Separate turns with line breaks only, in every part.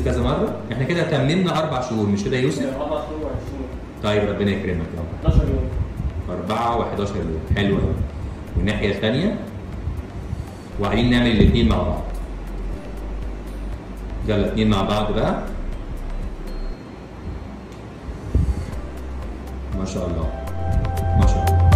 كذا مره احنا كده تممنا اربع شهور مش كده يا يوسف
اربع شهور و20
طيب ربنا يكرمك يلا
11 يوم
أربعة و11 يوم حلو قوي والناحية الثانية وعايزين نعمل الاثنين مع بعض يلا اثنين مع بعض بقى ما شاء الله ما شاء الله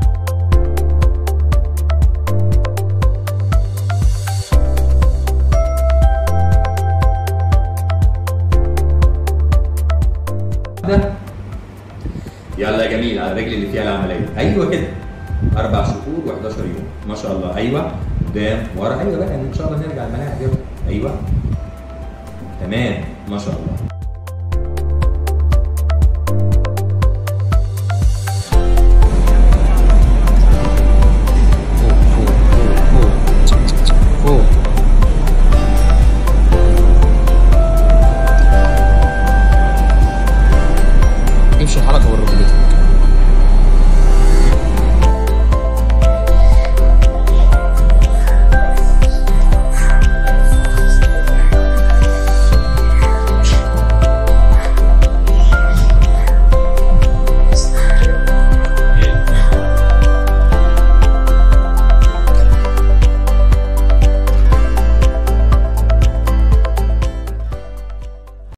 ده يلا يا جميل على الرجل اللي فيها العمليه ايوه كده اربع شهور و11 يوم ما شاء الله ايوه قدام ورا ايوه بقى ان شاء الله نرجع الملاعب يلا ايوه تمام ما شاء الله